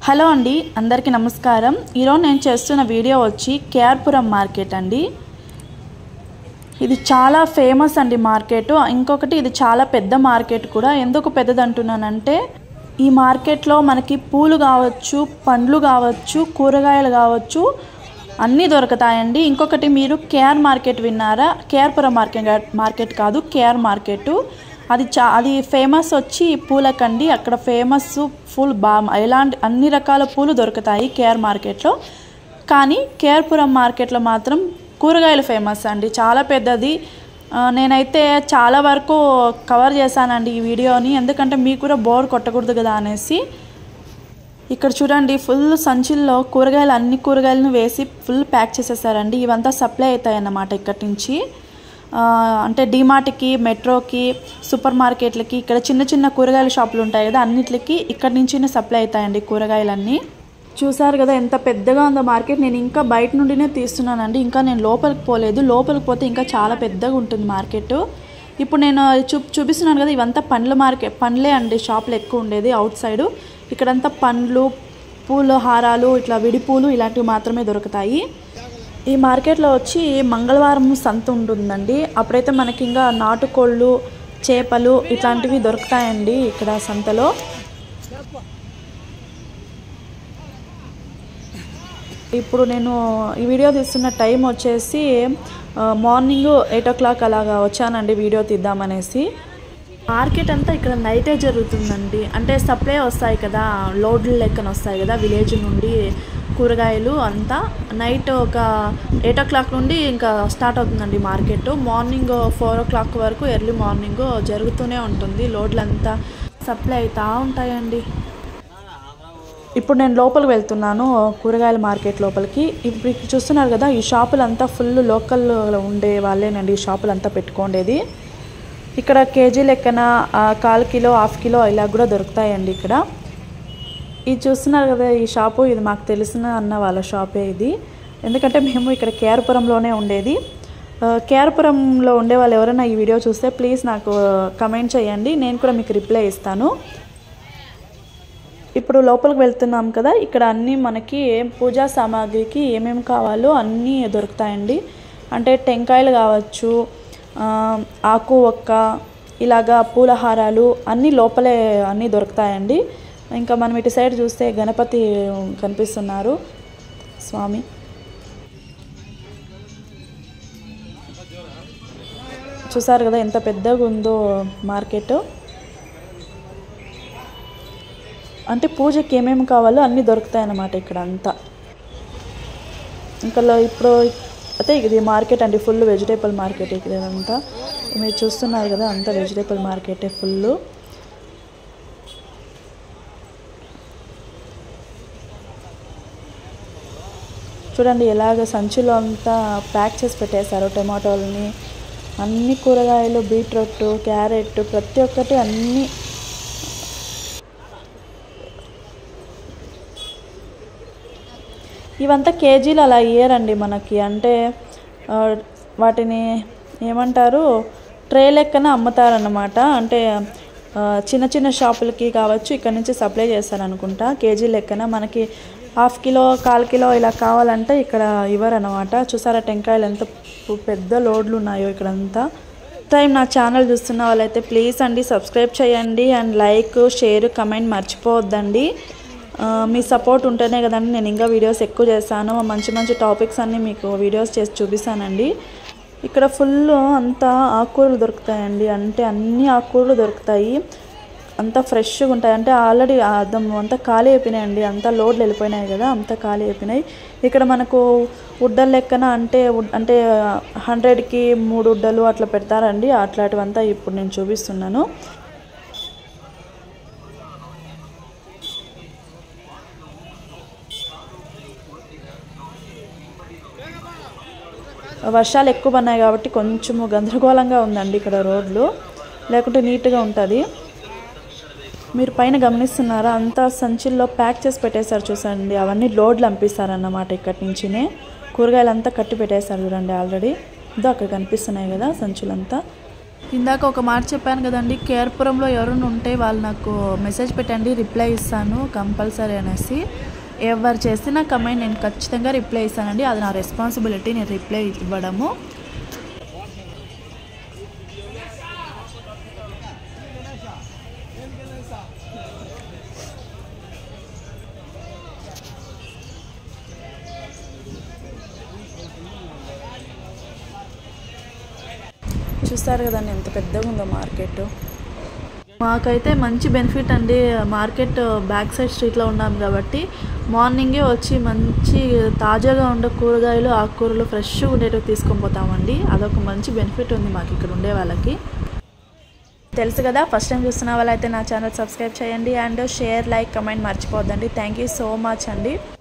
hello అండి అందరికీ నమస్కారం ఈరోజు నేను చేస్తున్న వీడియో వచ్చి కేఆర్పురం మార్కెట్ అండి ఇది చాలా ఫేమస్ అండి మార్కెట్ ఇంకొకటి ఇది చాలా పెద్ద మార్కెట్ కూడా ఎందుకు పెద్దది అంటున్నానంటే ఈ మార్కెట్లో మనకి పూలు కావచ్చు పండ్లు కావచ్చు కూరగాయలు కావచ్చు అన్నీ దొరుకుతాయండి ఇంకొకటి మీరు కేఆర్ మార్కెట్ విన్నారా కేఆర్పురం మార్కెట్ మార్కెట్ కాదు కేఆర్ మార్కెట్ అది చా అది ఫేమస్ వచ్చి పూలకండి అక్కడ ఫేమస్ ఫుల్ బా ఎలాంటి అన్ని రకాల పూలు దొరుకుతాయి కేఆర్ మార్కెట్లో కానీ కేఆర్పురం మార్కెట్లో మాత్రం కూరగాయలు ఫేమస్ అండి చాలా పెద్దది ఆ, నేనైతే చాలా వరకు కవర్ చేశానండి ఈ వీడియోని ఎందుకంటే మీకు కూడా బోర్ కొట్టకూడదు కదా అనేసి ఇక్కడ చూడండి ఫుల్ సంచుల్లో కూరగాయలు అన్ని కూరగాయలను వేసి ఫుల్ ప్యాక్ చేసేసారండి ఇవంతా సప్లై అవుతాయి అన్నమాట ఇక్కడి నుంచి ఆ, అంటే డిమార్ట్కి మెట్రోకి సూపర్ మార్కెట్లకి ఇక్కడ చిన్న చిన్న కూరగాయల షాపులు ఉంటాయి కదా అన్నిటికి ఇక్కడి నుంచి సప్లై అవుతాయండి కూరగాయలన్నీ చూసారు కదా ఎంత పెద్దగా ఉందో మార్కెట్ నేను ఇంకా బయట నుండినే తీస్తున్నానండి ఇంకా నేను లోపలికి పోలేదు లోపలికి పోతే ఇంకా చాలా పెద్దగా ఉంటుంది మార్కెట్ ఇప్పుడు నేను చూ చూపిస్తున్నాను కదా ఇవంతా పండ్ల మార్కెట్ పండ్లే అండి షాపులు ఎక్కువ ఉండేది అవుట్ సైడ్ ఇక్కడంతా పండ్లు పూల హారాలు ఇట్లా విడి పూలు ఇలాంటివి మాత్రమే దొరుకుతాయి ఈ మార్కెట్లో వచ్చి మంగళవారం సంత ఉంటుందండి అప్పుడైతే మనకి ఇంకా నాటుకోళ్ళు చేపలు ఇట్లాంటివి దొరుకుతాయండి ఇక్కడ సంతలో ఇప్పుడు నేను ఈ వీడియో తీస్తున్న టైం వచ్చేసి ఆ, మార్నింగ్ ఎయిట్ ఓ క్లాక్ అలాగా వచ్చానండి వీడియో తీద్దామనేసి మార్కెట్ అంతా ఇక్కడ నైటే జరుగుతుందండి అంటే సప్లై వస్తాయి కదా లోడ్లు లెక్కన వస్తాయి కదా విలేజ్ నుండి కూరగాయలు అంతా నైట్ ఒక ఎయిట్ ఓ క్లాక్ నుండి ఇంకా స్టార్ట్ అవుతుందండి market morning four o'clock వరకు ఎర్లీ మార్నింగ్ జరుగుతూనే ఉంటుంది లోడ్లు అంతా సప్లై అవుతూ ఉంటాయండి ఇప్పుడు నేను లోపలికి వెళ్తున్నాను కూరగాయల మార్కెట్ లోపలికి ఇప్పుడు ఇక్కడ చూస్తున్నారు కదా ఈ షాపులంతా ఫుల్ లోకల్ ఉండే వాళ్ళేనండి ఈ షాపులంతా పెట్టుకోండేది ఇక్కడ కేజీ లెక్కన ఆ, కాల్ కిలో హాఫ్ కిలో ఇలా కూడా దొరుకుతాయండి ఇక్కడ ఇది చూస్తున్నారు కదా ఈ షాపు ఇది మాకు తెలిసిన అన్న వాళ్ళ షాపే ఇది ఎందుకంటే మేము ఇక్కడ కేఆర్పురంలోనే ఉండేది ఆ, కేఆర్పురంలో ఉండే వాళ్ళు ఎవరైనా ఈ వీడియో చూస్తే ప్లీజ్ నాకు కమెంట్ చేయండి నేను కూడా మీకు రిప్లై ఇస్తాను ఇప్పుడు లోపలికి వెళ్తున్నాం కదా ఇక్కడ అన్నీ మనకి పూజా సామాగ్రికి ఏమేమి కావాలో అన్నీ దొరుకుతాయండి అంటే టెంకాయలు కావచ్చు ఆ, ఆకు ఒక్క ఇలాగా పూలహారాలు అన్నీ లోపలే అన్నీ దొరుకుతాయండి ఇంకా మనం ఇటు సైడ్ చూస్తే గణపతి కనిపిస్తున్నారు స్వామి చూసారు కదా ఎంత పెద్దగా ఉందో మార్కెట్ అంటే పూజకి ఏమేమి కావాలో అన్నీ దొరుకుతాయి అన్నమాట ఇక్కడ అంతా ఇంకా లో- ఇప్పుడు అయితే ఇది మార్కెట్ అండి ఫుల్ వెజిటేబుల్ మార్కెట్ ఇక్కడ ఇదంతా మీరు చూస్తున్నారు కదా అంతా వెజిటేబుల్ మార్కెటే ఫుల్ చూడండి ఎలాగ సంచిలో అంతా ప్యాక్ చేసి పెట్టేశారు టమాటోలని అన్ని కూరగాయలు బీట్రూట్ క్యారెట్ ప్రతి ఒక్కటి అన్నీ ఇవంతా కేజీలు అలా ఇయ్యరండి మనకి అంటే ఆ, వాటిని ఏమంటారు ట్రే లెక్కన అమ్ముతారన్నమాట అంటే ఆ, చిన్న చిన్న షాపులకి కావచ్చు ఇక్కడ నుంచి సప్లై చేస్తారనుకుంటా కేజీ లెక్కన మనకి హాఫ్ కిలో కాల్ కిలో ఇలా కావాలంటే ఇక్కడ ఇవ్వరన్నమాట చూసారా టెంకాయలు ఎంత పు- పెద్ద లోడ్లు ఉన్నాయో ఇక్కడంతా టైం నా ఛానల్ చూస్తున్న వాళ్ళైతే ప్లీజ్ అండి సబ్స్క్రైబ్ చేయండి అండ్ లైక్ షేర్ కమెంట్ మర్చిపోవద్దండి ఆ, మీ సపోర్ట్ ఉంటేనే కదండి నేను ఇంకా వీడియోస్ ఎక్కువ చేస్తాను మంచి మంచి టాపిక్స్ అన్నీ మీకు వీడియోస్ చేసి చూపిస్తానండి ఇక్కడ ఫుల్ అంతా ఆకుకూరలు దొరుకుతాయండి అంటే అన్ని ఆకుకూరలు దొరుకుతాయి అంతా ఫ్రెష్గా ఉంటాయి అంటే ఆల్రెడీ అద్దం అంతా ఖాళీ అయిపోయినాయండి అంతా లోడ్లు వెళ్ళిపోయినాయి కదా అంతా ఖాళీ అయిపోయినాయి ఇక్కడ మనకు ఉడ్డల లెక్కన అంటే ఉడ్- అంటే హండ్రెడ్కి మూడు ఉడ్డలు అట్లా పెడతారండి అట్లాంటివంతా ఇప్పుడు నేను చూపిస్తున్నాను వర్షాలు ఎక్కువ పడినాయి కాబట్టి కొంచెము గందరగోళంగా ఉందండి ఇక్కడ రోడ్లు లేకుంటే నీట్గా ఉంటుంది మీరు పైన గమనిస్తున్నారా అంతా సంచుల్లో ప్యాక్ చేసి పెట్టేశారు చూసండి అవన్నీ లోడ్లు పంపిస్తారన్నమాట ఇక్కడి నుంచినే కూరగాయలు అంతా కట్టి పెట్టేశారు చూడండి ఆల్రెడీ ఇదో అక్కడ కనిపిస్తున్నాయి కదా సంచులంతా ఇందాక ఒక మాట చెప్పాను కదండి కేర్పురంలో ఎవరైనా ఉంటే వాళ్ళు నాకు మెసేజ్ పెట్టండి రిప్లై ఇస్తాను కంపల్సరీ అనేసి ఎవరు చేసిన కమెంట్ నేను ఖచ్చితంగా రిప్లై ఇస్తానండి అది నా రెస్పాన్సిబిలిటీ నేను రిప్లై ఇవ్వడము చూస్తారు కదండి ఎంత పెద్దగా ఉందో మార్కెట్ మాకైతే మంచి బెనిఫిట్ అండి మార్కెట్ బ్యాక్ సైడ్ స్ట్రీట్లో ఉన్నాం కాబట్టి మార్నింగే వచ్చి మంచి తాజాగా ఉండే కూరగాయలు ఆకుకూరలు ఫ్రెష్గా ఉండేటివి తీసుకొని పోతామండి అదొక మంచి బెనిఫిట్ ఉంది మాకు ఇక్కడ ఉండే వాళ్ళకి తెలుసు కదా ఫస్ట్ టైం చూస్తున్న వాళ్ళైతే నా ఛానల్ సబ్స్క్రైబ్ చేయండి అండ్ షేర్ లైక్ కమెంట్ మర్చిపోద్దండి థ్యాంక్ యూ సో మచ్ అండి